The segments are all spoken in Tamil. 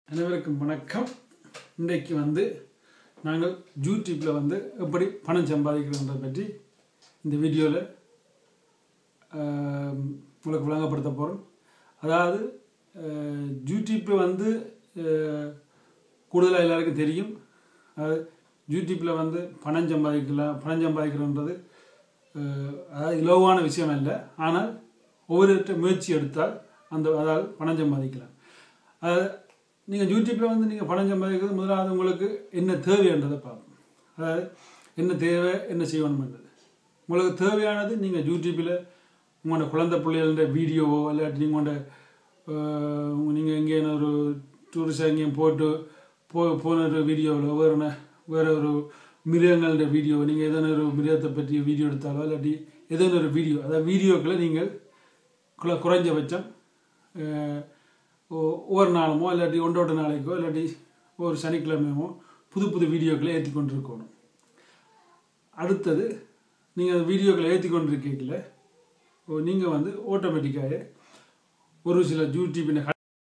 அனைவருக்கும் வணக்கம் இன்றைக்கு வந்து நாங்கள் யூடியூப்பில் வந்து எப்படி பணம் சம்பாதிக்கிறோன்றதை பற்றி இந்த வீடியோவில் உங்களுக்கு விளங்கப்படுத்த போகிறோம் அதாவது அஹ், யூடியூப்பில் வந்து கூடுதலாக எல்லாருக்கும் தெரியும் அதாவது யூடியூப்பில் வந்து பணம் சம்பாதிக்கலாம் பணம் சம்பாதிக்கிறோன்றது அஹ், அதாவது இலவான விஷயம் அல்ல ஆனால் ஒவ்வொருத்த முயற்சி எடுத்தால் அந்த அதால் பணம் சம்பாதிக்கலாம் அதாவது நீங்கள் யூடியூப்பில் வந்து நீங்கள் பணம் சம்பாதிக்கிறது முதலாவது உங்களுக்கு என்ன தேவைன்றதை பார்ப்போம் அதாவது என்ன தேவை என்ன செய்யணும்ன்றது உங்களுக்கு தேவையானது நீங்கள் யூடியூப்பில் உங்களோட குழந்தை பிள்ளைகளோட வீடியோவோ இல்லாட்டி நீங்களோட நீங்கள் எங்கேயும் ஒரு டூரிஸ்ட் எங்கேயும் போட்டு போ போன ஒரு வீடியோவில் வேறு என்ன வேறு ஒரு மிருகங்களோட வீடியோ நீங்கள் ஏதோ ஒரு மிருகத்தை பற்றி வீடியோ எடுத்தாலோ இல்லாட்டி ஏதோ ஒரு வீடியோ அதாவது வீடியோக்களை நீங்கள் குல- குறைஞ்சபட்சம் அஹ், ஒ- ஒவ்வொரு நாளுமோ இல்லாட்டி ஒன்றோட நாளைக்கோ இல்லாட்டி ஒரு சனிக்கிழமையோ புது புது வீடியோக்களை ஏற்றி கொண்டிருக்கணும் அடுத்தது நீங்கள் அந்த வீடியோக்களை ஏற்றி கொண்டிருக்கீங்கள நீங்கள் வந்து ஆட்டோமேட்டிக்காக ஒரு சில யூடியூப்பின்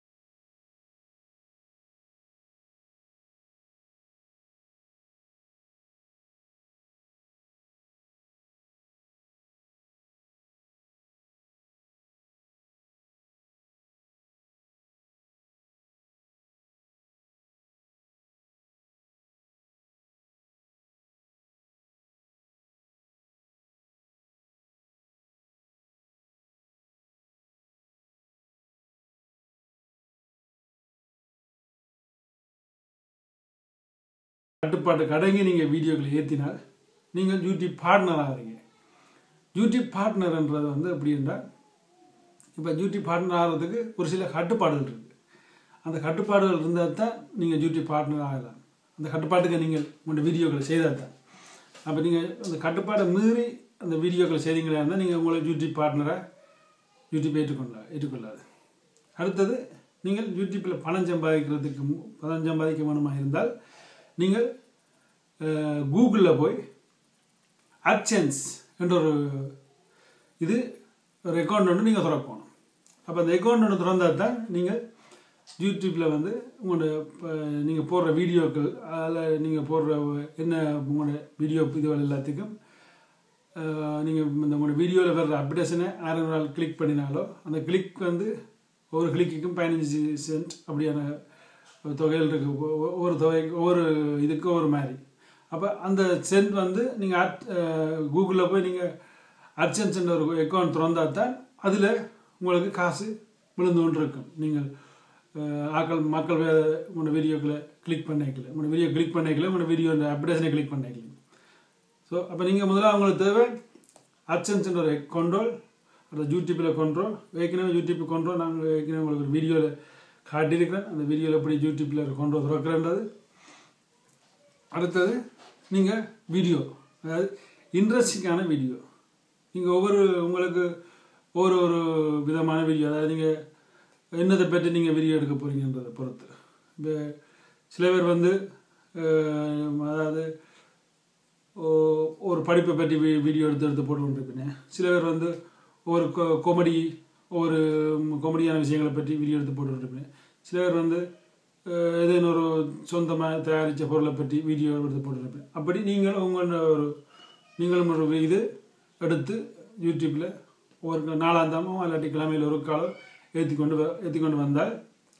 கட்டுப்பாட்டுக்கு அடங்கி நீங்கள் வீடியோக்களை ஏற்றினால் நீங்கள் யூடியூப் பார்ட்னர் ஆகிறீங்க யூடியூப் பார்ட்னர்ன்றது வந்து எப்படி என்றால் இப்போ யூடியூப் பார்ட்னர் ஆகிறதுக்கு ஒரு சில கட்டுப்பாடுகள் இருக்குது அந்த கட்டுப்பாடுகள் இருந்தால் தான் நீங்கள் யூடியூப் பார்ட்னர் ஆகலாம் அந்த கட்டுப்பாட்டுக்கு நீங்கள் உங்களோட வீடியோக்களை செய்தால் தான் அப்போ நீங்கள் அந்த கட்டுப்பாடை மீறி அந்த வீடியோக்களை செய்தீங்களா இருந்தால் நீங்கள் உங்களை யூடியூப் பார்ட்னராக யூடியூப் ஏற்றுக்கொள்ளா ஏற்றுக்கொள்ளாது அடுத்தது நீங்கள் யூடியூப்பில் பணம் சம்பாதிக்கிறதுக்கு மு- பணம் சம்பாதிக்க வேணுமா இருந்தால் நீங்கள் கூகுளில் போய் அட்சன்ஸ் என்ற ஒரு இது ஒரு அக்கௌண்ட் ஒன்று நீங்கள் திறக்கணும் அப்போ அந்த அக்கௌண்ட் ஒன்று திறந்தால் தான் நீங்கள் யூடியூப்பில் வந்து உங்களோட நீங்கள் போடுற வீடியோக்கள் அதில் நீங்கள் போடுற என்ன உங்களோட வீடியோ இதுகள் எல்லாத்துக்கும் நீங்கள் இந்த உங்களோட வீடியோவில் வர்ற அப்டேஷனை ஆறு நாள் கிளிக் பண்ணினாலோ அந்த கிளிக் வந்து ஒவ்வொரு கிளிக்குக்கும் பதினஞ்சு சென்ட் அப்படியான ஒரு தொகைகள் இருக்குது ஒவ்வொரு தொகை ஒவ்வொரு இதுக்கு ஒரு மாதிரி அப்போ அந்த சென்ட் வந்து நீங்கள் அட் கூகுளில் போய் நீங்கள் அட்சன்ஸ் ஒரு அக்கௌண்ட் திறந்தா தான் அதில் உங்களுக்கு காசு விழுந்து கொண்டு இருக்கும் நீங்கள் அஹ், ஆக்கள் மக்கள் வே- உங்களோட வீடியோக்களை கிளிக் பண்ணிக்கல உங்களோட வீடியோ கிளிக் பண்ணிக்கல உங்களோட வீடியோ அப்டேஷனை கிளிக் பண்ணிக்கல ஸோ அப்போ நீங்கள் முதல்ல அவங்களுக்கு தேவை அட்சன்ஸ்ன்ற ஒரு கண்ட்ரோல் அந்த யூடியூப்பில் கண்ட்ரோல் ஏற்கனவே யூடியூப் கண்ட்ரோல் நாங்கள் ஏற்கனவே உங்களுக்கு ஒரு வீடியோவில் காட்டியிருக்கிறேன் அந்த வீடியோவில் எப்படி யூடியூப்பில் ஒரு கண்ட்ரோல் திறக்கிறன்றது அடுத்தது நீங்கள் வீடியோ அதாவது இன்ட்ரெஸ்டிங்கான வீடியோ நீங்கள் ஒவ்வொரு உங்களுக்கு ஒரு ஒரு விதமான வீடியோ அதாவது நீங்கள் என்னதை பற்றி நீங்கள் வீடியோ எடுக்க போகிறீங்கன்றதை பொறுத்து இப்போ சில பேர் வந்து அஹ், அதாவது ஓ- ஒரு படிப்பை பற்றி வீ- வீடியோ எடுத்து எடுத்து போட்டு கொண்டிருப்பீங்க சில பேர் வந்து ஒரு காமெடி ஒரு காமெடியான விஷயங்களை பற்றி வீடியோ எடுத்து போட்டு கொண்டிருப்பீங்க சில பேர் வந்து அஹ், ஏதேனும் ஒரு சொந்தமாக தயாரித்த பொருளை பற்றி வீடியோ எடுத்து போட்டுருப்பேன் அப்படி நீங்கள் உங்களோட ஒரு நீங்களும் ஒரு இது எடுத்து யூடியூப்பில் ஒரு நாளாந்தாமோ இல்லாட்டி கிழமையில் ஒரு காலம் ஏற்றி கொண்டு ஏற்றி கொண்டு வந்தால்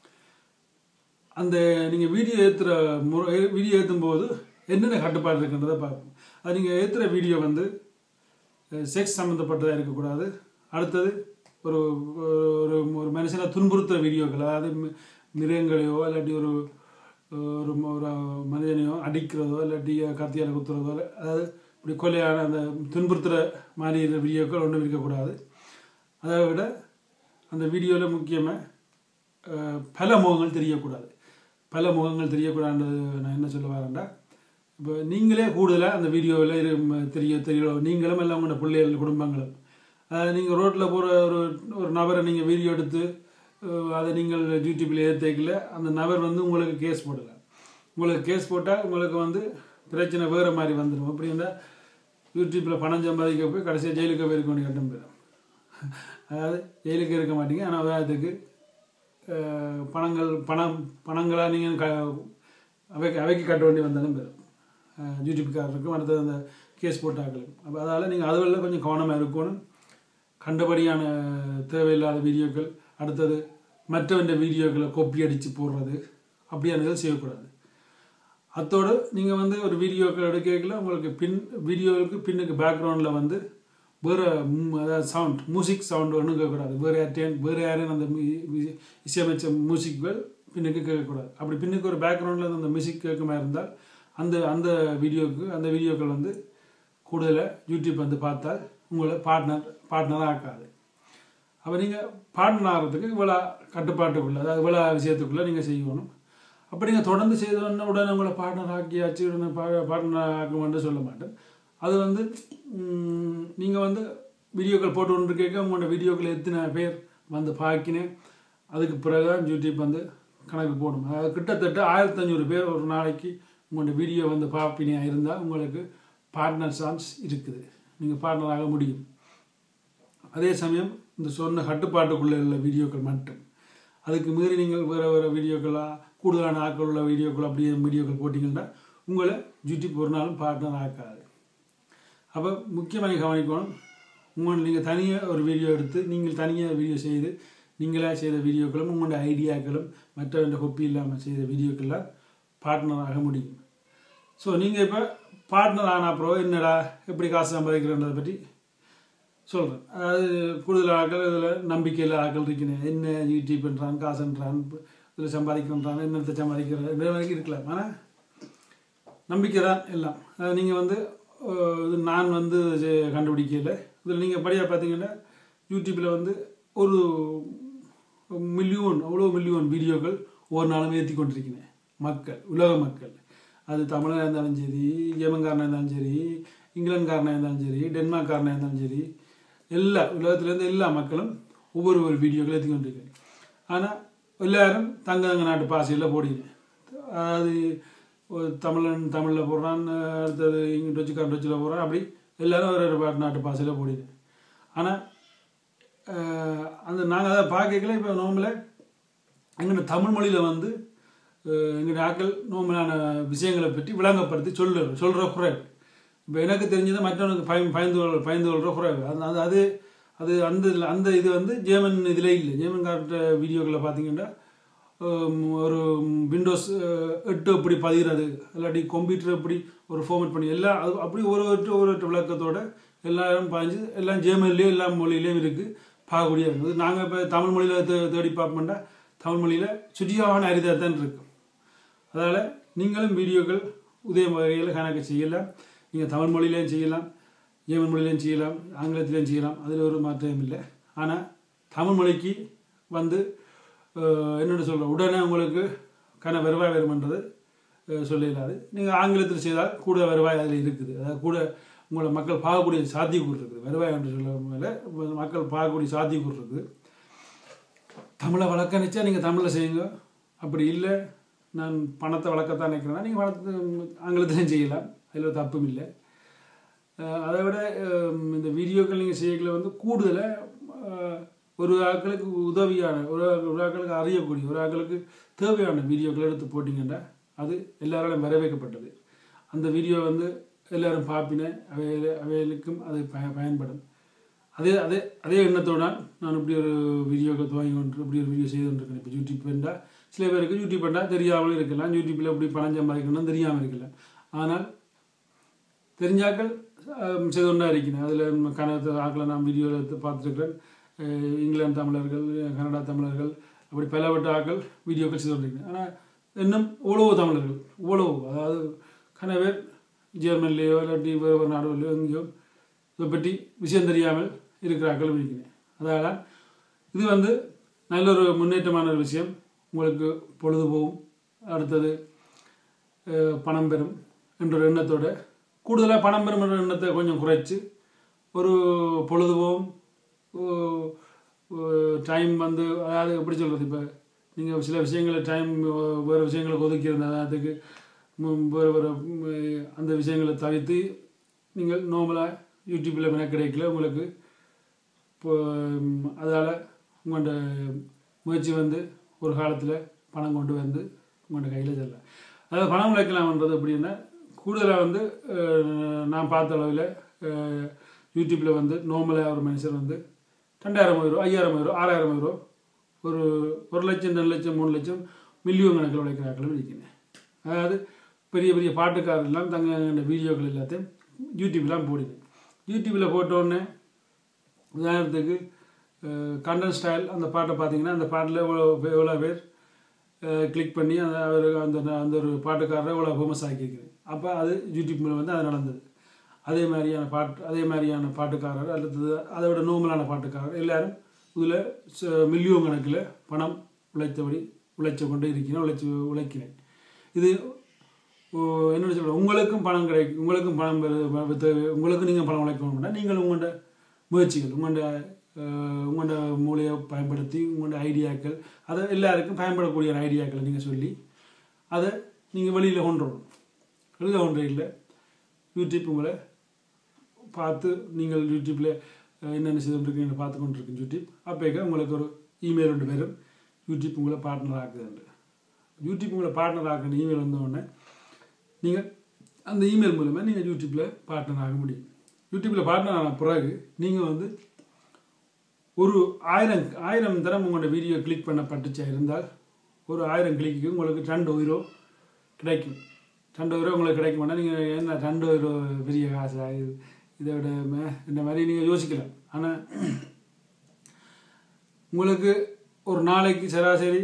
அந்த நீங்கள் வீடியோ ஏற்றுற முறை வீடியோ ஏற்றும் போது என்னென்ன கட்டுப்பாடு இருக்குன்றதை பார்ப்போம் அது நீங்கள் ஏற்றுற வீடியோ வந்து செக்ஸ் சம்மந்தப்பட்டதாக இருக்கக்கூடாது அடுத்தது ஒரு ஒரு ஒரு மனுஷனை துன்புறுத்துகிற வீடியோக்கள் அதாவது மி- மிருகங்களையோ இல்லாட்டி ஒரு ஒரு ம- ஒரு மனிதனையோ அடிக்கிறதோ இல்லாட்டி கத்தியால் குத்துறதோ இல்ல- அதாவது இப்படி கொலையான அந்த துன்புறுத்துகிற மாதிரி இருக்கிற வீடியோக்கள் ஒன்றும் இருக்கக்கூடாது அதை விட அந்த வீடியோவில் முக்கியமாக அஹ், பல முகங்கள் தெரியக்கூடாது பல முகங்கள் தெரியக்கூடாதுன்றது நான் என்ன சொல்ல வரேன்டா இப்போ நீங்களே கூடுதலாக அந்த வீடியோவில் இரு ம- தெரிய தெரியல நீங்களும் எல்லாம் உங்களோட பிள்ளைகள் குடும்பங்களும் நீங்கள் ரோட்டில் போகிற ஒரு ஒரு நபரை நீங்கள் வீடியோ எடுத்து அஹ், அதை நீங்கள் யூடியூப்பில் ஏற்றிக்கல அந்த நபர் வந்து உங்களுக்கு கேஸ் போடலாம் உங்களுக்கு கேஸ் போட்டால் உங்களுக்கு வந்து பிரச்சனை வேறு மாதிரி வந்துடும் அப்படி இருந்தால் யூடியூப்பில் பணம் சம்பாதிக்க போய் கடைசியாக ஜெயிலுக்கு போயிருக்க வேண்டிய கட்டம் போயிடும் அதாவது ஜெயிலுக்கு இருக்க மாட்டீங்க ஆனால் அதுக்கு அஹ், பணங்கள் பணம் பணங்களாக நீங்கள் க அவைக்கு அவைக்கு கட்ட வேண்டி வந்தாலும் பெறும் யூடியூப்காரருக்கும் அடுத்தது அந்த கேஸ் போட்டாக்களுக்கும் அப்போ அதால் நீங்கள் அதுவெல்லாம் கொஞ்சம் கவனமாக இருக்கணும் கண்டபடியான தேவையில்லாத வீடியோக்கள் அடுத்தது மற்றவன்ற வீடியோக்களை கொப்பி அடித்து போடுறது அப்படியானது செய்யக்கூடாது அத்தோடு நீங்கள் வந்து ஒரு வீடியோக்கள் எடுக்கல உங்களுக்கு பின் வீடியோவுக்கு பின்னுக்கு பேக்ரவுண்டில் வந்து வேறு அதாவது சவுண்ட் மியூசிக் சவுண்ட் ஒன்றும் கேட்கக்கூடாது வேறு யார்ட்டையும் வேறு யாரையும் அந்த மி- வி- இசையமைச்ச மியூசிக்கள் பின்னுக்கு கேட்கக்கூடாது அப்படி பின்னுக்கு ஒரு பேக்ரவுண்டில் அந்த மியூசிக் கேட்குமா இருந்தால் அந்த அந்த வீடியோவுக்கு அந்த வீடியோக்கள் வந்து கூடுதலாக யூடியூப் வந்து பார்த்தால் உங்களை பார்ட்னர் பார்ட்னராக ஆக்காது அப்போ நீங்கள் பார்ட்னர் ஆகிறதுக்கு இவ்வளோ கட்டுப்பாட்டுக்குள்ளே அதாவது இவ்வளோ விஷயத்துக்குள்ளே நீங்கள் செய்யணும் அப்போ நீங்கள் தொடர்ந்து செய்தோடனே உடனே உங்களை பார்ட்னர் ஆக்கியாச்சு உடனே பார்ட்னர் ஆக்குமென்று சொல்ல மாட்டேன் அது வந்து நீங்கள் வந்து வீடியோக்கள் போட்டு கொண்டு கேட்க உங்களோட வீடியோக்கள் எத்தனை பேர் வந்து பார்க்கினேன் அதுக்கு பிறகு தான் யூடியூப் வந்து கணக்கு போடும் அதாவது கிட்டத்தட்ட ஆயிரத்தஞ்சூறு பேர் ஒரு நாளைக்கு உங்களோட வீடியோ வந்து பார்ப்பினியா இருந்தால் உங்களுக்கு பார்ட்னர் சான்ஸ் இருக்குது நீங்கள் பார்ட்னர் ஆக முடியும் அதே சமயம் இந்த சொன்ன கட்டுப்பாட்டுக்குள்ளே உள்ள வீடியோக்கள் மட்டும் அதுக்கு மீறி நீங்கள் வேறு வேறு வீடியோக்களாக கூடுதலான ஆட்கள் உள்ள வீடியோக்கள் அப்படியே வீடியோக்கள் போட்டிங்கன்னா உங்களை யூடியூப் ஒரு நாளும் பார்ட்னர் ஆக்காது அப்போ முக்கியமாக நீங்க கவனிக்கணும் உங்கள் நீங்கள் தனியாக ஒரு வீடியோ எடுத்து நீங்கள் தனியாக வீடியோ செய்து நீங்களே செய்த வீடியோக்களும் உங்களோட ஐடியாக்களும் மற்றவன்ற கொப்பி இல்லாமல் செய்த வீடியோக்கெல்லாம் பார்ட்னர் ஆக முடியும் ஸோ நீங்கள் இப்போ பார்ட்னர் ஆன அப்புறம் என்னடா எப்படி காசு சம்பாதிக்கிறன்றதை பற்றி சொல்கிறேன் அதாவது கூடுதல் ஆட்கள் இதில் நம்பிக்கையில் ஆட்கள் இருக்கணும் என்ன யூடியூப்ன்றான் காசுன்றான் இதில் சம்பாதிக்கிறன்றான் என்னத்தை சம்பாதிக்கிற இந்த மாதிரி இருக்கலாம் ஆனால் நம்பிக்கை தான் எல்லாம் அதாவது நீங்கள் வந்து அஹ், இது நான் வந்து இது கண்டுபிடிக்கல இதில் நீங்கள் படியாக பார்த்தீங்கன்னா யூடியூப்பில் வந்து ஒரு மில்லியன் அவ்வளோ மில்லியன் வீடியோக்கள் ஒவ்வொரு நாளும் ஏற்றி கொண்டிருக்கிறேன் மக்கள் உலக மக்கள் அது தமிழனாக இருந்தாலும் சரி ஏமன்காரனாக இருந்தாலும் சரி இங்கிலாந்துக்காரனாக இருந்தாலும் சரி டென்மார்க்காரனாக இருந்தாலும் சரி எல்லா உலகத்துலேருந்து எல்லா மக்களும் ஒவ்வொரு ஒரு வீடியோக்கள் ஏற்றி கொண்டிருக்கிறேன் ஆனால் எல்லாரும் தங்க தங்க நாட்டு பாசையில் போடுகிறேன் அதாவது ஒரு தமிழன் தமிழில் போடுறான் அடுத்தது இங்கே டொச்சுக்காரன் டொச்சில் போடுறான் அப்படி எல்லாரும் ஒரு ஒரு பாட்டு நாட்டு பாசையில் போடுகிறேன் ஆனால் அந்த நாங்கள் அதை பார்க்கல இப்போ நோம்பில் எங்களோட தமிழ் மொழியில் வந்து எங்களுடைய ஆக்கள் நோம்பலான விஷயங்களை பற்றி விளங்கப்படுத்தி சொல்ல சொல்கிற குறைவு இப்போ எனக்கு தெரிஞ்சது மற்றவனுக்கு பய பயந்து கொள் பயந்து கொள்கிற குறைவு அது அது அது அது அந்த இதுல- அந்த இது வந்து ஜேமன் இதில் இல்லை ஜேமன் கார்ட்ட வீடியோக்களை பார்த்தீங்கன்னா ஹம், ஒரு விண்டோஸ் எட்டு எப்படி பதிகிறது இல்லாட்டி கம்ப்யூட்டர் எப்படி ஒரு ஃபார்மேட் பண்ணி எல்லாம் அது அப்படி ஒரு ஒரு ஒரு ஒரு விளக்கத்தோட எல்லாரும் பாய்ஞ்சு எல்லாம் ஜேமன்லேயும் எல்லா மொழியிலையும் இருக்குது பார்க்கக்கூடிய இருக்குது நாங்கள் இப்போ தமிழ் மொழியில் தே தேடி பார்ப்போம்னா தமிழ் மொழியில் சுற்றியாவான அரிதாக தான் இருக்கு அதனால் நீங்களும் வீடியோக்கள் உதய வகையில் கணக்கு செய்யலாம் நீங்கள் தமிழ் மொழியிலையும் செய்யலாம் ஜேமன் மொழியிலையும் செய்யலாம் ஆங்கிலத்திலையும் செய்யலாம் அதில் ஒரு மாற்றமும் இல்லை ஆனால் தமிழ் மொழிக்கு வந்து அஹ், என்னென்னு சொல்கிறோம் உடனே உங்களுக்கு கன வருவாய் வருமன்றது அஹ், சொல்லிடாது நீங்கள் ஆங்கிலத்தில் செய்தால் கூட வருவாய் அதில் இருக்குது அதாவது கூட உங்களை மக்கள் பார்க்கக்கூடிய சாத்தியக்கூறு இருக்குது வருவாய் என்று சொல்ல மேலே மக்கள் பார்க்கக்கூடிய சாத்தியக்கூறு இருக்குது தமிழை வளர்க்க நினச்சா நீங்கள் தமிழில் செய்யுங்க அப்படி இல்லை நான் பணத்தை வளர்க்கத்தான் நினைக்கிறேன்னா நீங்கள் பணத்தை ஆங்கிலத்திலையும் செய்யலாம் அதில் தப்பும் இல்லை அஹ் அதை விட அஹ் இந்த வீடியோக்கள் நீங்கள் செய்யல வந்து கூடுதலாக ஒரு ஆட்களுக்கு உதவியான ஒரு ஆள்- ஒரு ஆட்களுக்கு அறியக்கூடிய ஒரு ஆட்களுக்கு தேவையான வீடியோக்கள் எடுத்து போட்டிங்கன்னா அது எல்லாராலும் வரவேற்கப்பட்டது அந்த வீடியோ வந்து எல்லாரும் பார்ப்பின அவையில அவைகளுக்கும் அது பய பயன்படும் அதே அதே அதே எண்ணத்தோட நான் இப்படி ஒரு வீடியோக்கள் துவங்கி கொண்டு இப்படி ஒரு வீடியோ செய்து கொண்டிருக்கேன் இப்போ யூடியூப் வேண்டா சில பேருக்கு யூடியூப் வேண்டா தெரியாமல் இருக்கலாம் யூடியூப்பில் எப்படி பணம் சம்பாதிக்கணும்னு தெரியாமல் இருக்கலாம் ஆனால் தெரிஞ்சாக்கள் அஹ், செய்து கொண்டா இருக்கிறேன் அதில் கனவு ஆக்களை நான் வீடியோவில் எடுத்து பார்த்துருக்கிறேன் அஹ், இங்கிலாந்து தமிழர்கள் கனடா தமிழர்கள் அப்படி பலவட்ட ஆக்கள் வீடியோக்கள் செய்து கொண்டிருக்கிறேன் ஆனால் இன்னும் உழவு தமிழர்கள் உழவு அதாவது கன பேர் ஜெர்மன்லேயோ இல்லாட்டி வேறு ஒரு நாடுகளிலோ எங்கேயோ இதை பற்றி விஷயம் தெரியாமல் இருக்கிற ஆக்களும் இருக்கிறேன் அதனால் இது வந்து நல்ல ஒரு முன்னேற்றமான ஒரு விஷயம் உங்களுக்கு பொழுது போகும் அடுத்தது அஹ், பணம் பெறும் என்ற ஒரு எண்ணத்தோட கூடுதலாக பணம் பெறும் என்ற எண்ணத்தை கொஞ்சம் குறைச்சி ஒரு பொழுதுபோகும் டைம் வந்து அதாவது எப்படி சொல்கிறது இப்போ நீங்கள் சில விஷயங்களை டைம் வேறு விஷயங்களுக்கு ஒதுக்கி இருந்தால் அதுக்கு ம், வேறு வேறு ம், அந்த விஷயங்களை தவிர்த்து நீங்கள் நார்மலாக யூடியூப்பில் மென கிடைக்கல உங்களுக்கு இப்போ அதால் உங்களோட முயற்சி வந்து ஒரு காலத்தில் பணம் கொண்டு வந்து உங்களோட கையில் செல்ல அதாவது பணம் உழைக்கலாம்ன்றது எப்படின்னா கூடுதலாக வந்து அஹ், நான் பார்த்த அளவில் யூடியூப்பில் வந்து நார்மலாக ஒரு மனுஷன் வந்து ரெண்டாயிரம் ரூபா ஐயாயிரம் ரூபா ஆறாயிரம் ரூபா ஒரு ஒரு லட்சம் ரெண்டு லட்சம் மூணு லட்சம் மில்லியன் கணக்கில் உழைக்கிறார்களும் இருக்கிறேன் அதாவது பெரிய பெரிய பாட்டுக்காரர் எல்லாம் தங்க வீடியோக்கள் எல்லாத்தையும் யூடியூப்லாம் போடுவேன் யூடியூப்பில் போட்டோடனே உதாரணத்துக்கு கண்டன் ஸ்டைல் அந்த பாட்டை பார்த்தீங்கன்னா அந்த பாட்டில் எவ்வளோ பே- எவ்வளோ பேர் கிளிக் பண்ணி அந்த அவர் அந்த அந்த ஒரு பாட்டுக்காரரை எவ்வளோ ஃபேமஸ் ஆக்கியிருக்குது அப்போ அது யூடியூப் மூலம் வந்து அது நடந்தது அதே மாதிரியான பாட்டு அதே மாதிரியான பாட்டுக்காரர் அல்லது அதை விட நோமலான பாட்டுக்காரர் எல்லாரும் இதில் மில்லியன் கணக்கில் பணம் உழைத்தபடி உழைச்சு கொண்டு இருக்கிறேன் உழைச்சி உழைக்கிறேன் இது ஓ, என்ன சொல்கிறேன் உங்களுக்கும் பணம் கிடைக்கும் உங்களுக்கும் பணம் பெறு- பெ- தேவை உங்களுக்கும் நீங்கள் பணம் உழைக்கணும்னா நீங்கள் உங்களோட முயற்சிகள் உங்களோட அஹ், உங்களோட மூளையை பயன்படுத்தி உங்களோட ஐடியாக்கள் அதை எல்லாருக்கும் பயன்படக்கூடிய ஐடியாக்களை நீங்கள் சொல்லி அதை நீங்கள் வெளியில் கொண்டு வரணும் வெளியில் கொண்டு இல்லை யூடியூப் உங்களை பார்த்து நீங்கள் யூடியூப்பில் என்னென்ன செய்து கொண்டிருக்கீங்க பார்த்து கொண்டிருக்கீங்க யூடியூப் அப்போக்க உங்களுக்கு ஒரு இமெயில் ரெண்டு பேரும் யூடியூப் உங்களை பார்ட்னர் ஆக்குதுண்டு யூடியூப் உங்களை பார்ட்னர் ஆக்கின இமெயில் வந்த உடனே நீங்கள் அந்த இமெயில் மூலமாக நீங்கள் யூடியூப்பில் பார்ட்னர் ஆக முடியும் யூடியூப்பில் பார்ட்னர் ஆன பிறகு நீங்கள் வந்து ஒரு ஆயிரம் ஆயிரம் தரம் உங்களோட வீடியோ கிளிக் பண்ணப்பட்டுச்சா இருந்தால் ஒரு ஆயிரம் கிளிக்கு உங்களுக்கு ரெண்டு உயிரோ கிடைக்கும் ரெண்டு உயிரோ உங்களுக்கு கிடைக்கும்னா நீங்கள் என்ன ரெண்டு உயிரோ பெரிய காசா இது இதை விட மே- இந்த மாதிரி நீங்கள் யோசிக்கலாம் ஆனால் உங்களுக்கு ஒரு நாளைக்கு சராசரி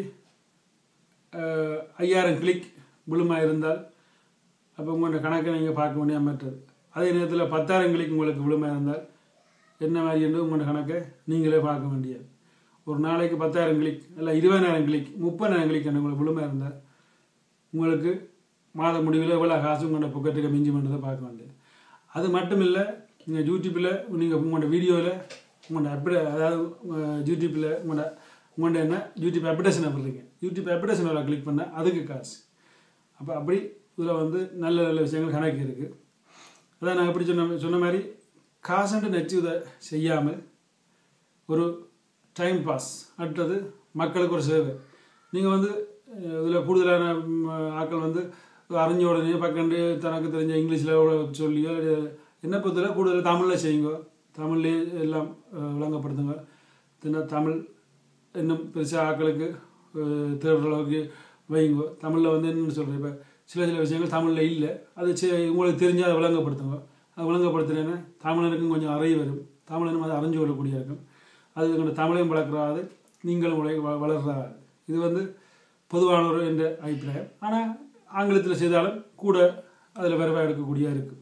அஹ், ஐயாயிரம் கிளிக் விழுமா இருந்தால் அப்போ உங்களோட கணக்கை நீங்கள் பார்க்க வேண்டிய மாட்டது அதே நேரத்தில் பத்தாயிரம் கிளிக் உங்களுக்கு விழுமா இருந்தால் என்ன மாதிரி என்று உங்களோட கணக்கை நீங்களே பார்க்க வேண்டியது ஒரு நாளைக்கு பத்தாயிரம் கிளிக் இல்லை இருபதாயிரம் கிளிக் முப்பதாயிரம் கிளிக் என்ன உங்களுக்கு விழுமா இருந்தால் உங்களுக்கு மாத முடிவில் எவ்வளோ காசு உங்களோட பொக்கெட்டுக்கு மிஞ்சி பண்ணுறதை பார்க்க வேண்டியது அது மட்டும் இல்லை நீங்கள் யூடியூப்பில் நீங்கள் உங்களோட வீடியோவில் உங்களோட அப்டே அதாவது உங்கள் யூடியூப்பில் உங்களோட உங்களோட என்ன யூடியூப் அப்டேஷனை பண்ணுறீங்க யூடியூப் அப்டேஷனை கிளிக் பண்ணால் அதுக்கு காசு அப்போ அப்படி இதில் வந்து நல்ல நல்ல விஷயங்கள் கணக்கு இருக்குது அதான் நான் எப்படி சொன்ன சொன்ன மாதிரி காசுன்ட்டு நச்சு இதை செய்யாமல் ஒரு டைம் பாஸ் அடுத்தது மக்களுக்கு ஒரு சேவை நீங்கள் வந்து இதில் கூடுதலான ம், ஆட்கள் வந்து அறிஞ்ச உடனே பக்கண்டு தனக்கு தெரிஞ்ச இங்கிலீஷில் சொல்லியோ இல்ல என்ன பொறுத்தவரை கூடுதல் தமிழில் செய்யுங்க தமிழ்லேயே எல்லாம் அஹ், விளங்கப்படுத்துங்க தின தமிழ் இன்னும் பெருசாக ஆட்களுக்கு அஹ், தேடுற அளவுக்கு வைங்க தமிழில் வந்து என்னன்னு சொல்கிறேன் இப்போ சில சில விஷயங்கள் தமிழில் இல்லை அது சி- உங்களுக்கு தெரிஞ்சால் அதை விளங்கப்படுத்துங்க அது விளங்கப்படுத்துனேன்னா தமிழனுக்கும் கொஞ்சம் அறிவு வரும் தமிழனும் அதை அறிஞ்சு கொள்ளக்கூடிய இருக்கும் அது எங்களோட தமிழையும் வளர்க்குறாது நீங்களும் உலை வ- வளர்றாது இது வந்து பொதுவான ஒரு என்ற அபிப்பிராயம் ஆனால் ஆங்கிலத்தில் செய்தாலும் கூட அதில் வரவாக எடுக்கக்கூடிய இருக்குது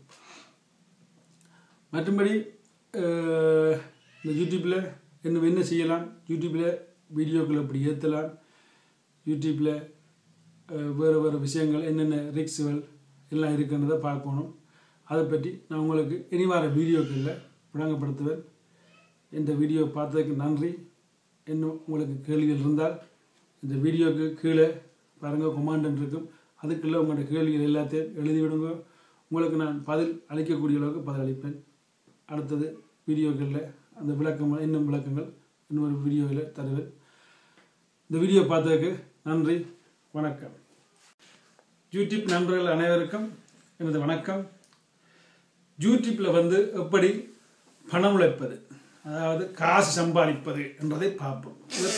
மற்றும்படி அஹ், இந்த யூடியூப்பில் என்ன என்ன செய்யலாம் யூடியூப்பில் வீடியோக்கள் எப்படி ஏற்றலாம் யூடியூப்பில் வேறு வேறு விஷயங்கள் என்னென்ன ரிக்ஸுகள் எல்லாம் இருக்குன்றதை பார்க்கணும் அதை பற்றி நான் உங்களுக்கு இனி வர வீடியோக்களில் விளங்கப்படுத்துவேன் இந்த வீடியோ பார்த்ததுக்கு நன்றி இன்னும் உங்களுக்கு கேள்விகள் இருந்தால் இந்த வீடியோக்கு கீழே பாருங்கள் கொமாண்டன் இருக்கும் அதுக்குள்ளே உங்களோட கேள்விகள் எல்லாத்தையும் எழுதி விடுங்க உங்களுக்கு நான் பதில் அளிக்கக்கூடிய அளவுக்கு பதில் அளிப்பேன் அடுத்தது வீடியோக்களில் அந்த விளக்கம் இன்னும் விளக்கங்கள் இன்னொரு வீடியோவில் தருவேன் இந்த வீடியோ பார்த்ததுக்கு நன்றி வணக்கம் யூடியூப் நண்பர்கள் அனைவருக்கும் எனது வணக்கம் யூடியூப்பில் வந்து எப்படி பணம் உழைப்பது அதாவது காசு சம்பாதிப்பது என்பதை பார்ப்போம்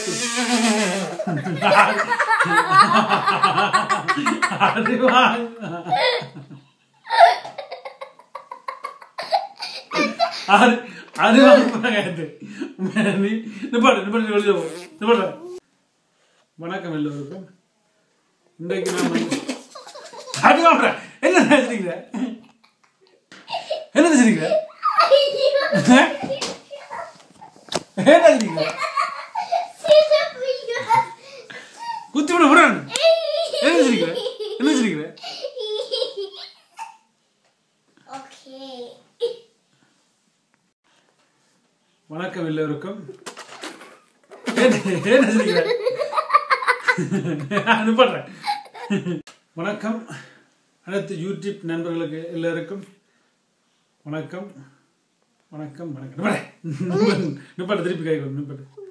அறிவாங்க அது அது வாங்க நீ நிப்பாடு நிப்பாடு வெளியே போ நிப்பாடு வணக்கம் எல்லோருக்கும் இன்றைக்கு நான் வந்து அது வாங்க என்ன நினைச்சிருக்கிற என்ன நினைச்சிருக்கிற என்ன நினைச்சிருக்கிற குத்தி விட விடுறேன் என்ன நினைச்சிருக்கிற என்ன நினைச்சிருக்கிற Okay. வணக்கம் எல்லோருக்கும் என்ன என்ன நினைச்சிருக்கிற அனுப்படுறேன் வணக்கம் அனைத்து யூடியூப் நண்பர்களுக்கு எல்லாருக்கும் வணக்கம் வணக்கம் வணக்கம் நிப்பாடு நிப்பாடு திருப்பி கை கொடு நிப்பாடு